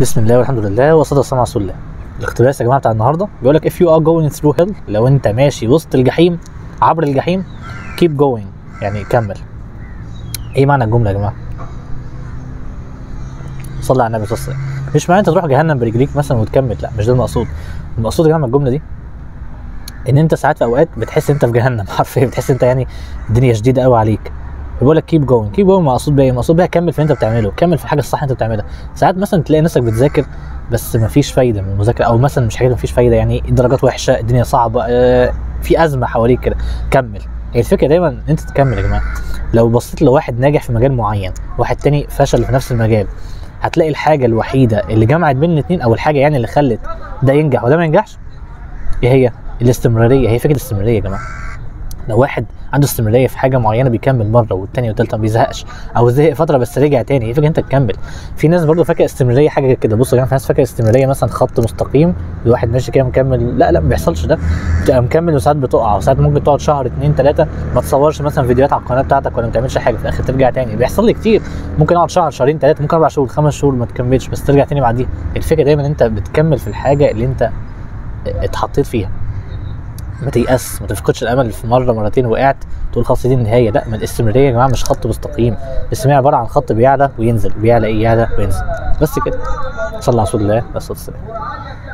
بسم الله والحمد لله والصلاه والسلام على رسول الله الاقتباس يا جماعه بتاع النهارده بيقول لك if you are going through hell لو انت ماشي وسط الجحيم عبر الجحيم keep going يعني كمل ايه معنى الجمله يا جماعه صلي على النبي صلى الله عليه وسلم مش معنى انت تروح جهنم برجليك مثلا وتكمل لا مش ده المقصود المقصود يا جماعه من الجمله دي ان انت ساعات في اوقات بتحس انت في جهنم حرفيا بتحس انت يعني الدنيا شديده قوي عليك بيقول لك كيب جوينج كيب جوينج مقصود بيها ايه؟ مقصود بيها كمل في اللي انت بتعمله كمل في الحاجه الصح اللي انت بتعملها ساعات مثلا تلاقي نفسك بتذاكر بس مفيش فايده من المذاكره او مثلا مش حاجه مفيش فايده يعني الدرجات وحشه الدنيا صعبه آه في ازمه حواليك كده كمل هي الفكره دايما ان انت تكمل يا جماعه لو بصيت لواحد ناجح في مجال معين واحد تاني فشل في نفس المجال هتلاقي الحاجه الوحيده اللي جمعت بين الاثنين او الحاجه يعني اللي خلت ده ينجح وده ما ينجحش ايه هي الاستمراريه هي فكره الاستمراريه يا جماعه لو واحد عنده استمراريه في حاجه معينه بيكمل مره والتانيه والتالته ما بيزهقش او زهق فتره بس رجع تاني هي فكره انت تكمل في ناس برضو فاكره استمراريه حاجه كده بصوا يا جماعه في ناس فاكره استمراريه مثلا خط مستقيم الواحد ماشي كده مكمل لا لا ما بيحصلش ده بتبقى مكمل وساعات بتقع وساعات ممكن تقعد شهر اتنين تلاته ما تصورش مثلا فيديوهات على القناه بتاعتك ولا ما تعملش حاجه في الاخر ترجع تاني بيحصل لي كتير ممكن اقعد شهر شهرين تلاته ممكن اربع شهور خمس شهور ما تكملش بس ترجع تاني بعديها الفكره دايما ان انت بتكمل في الحاجه اللي انت اتحطيت فيها ما تيأس ما تفقدش الامل في مره مرتين وقعت تقول خلاص دي النهايه لا ما الاستمراريه يا جماعه مش خط مستقيم الاستمراريه عباره عن خط بيعلى وينزل بيعلى ايه يعلى وينزل بس كده صلى على رسول الله عليه الصلاه والسلام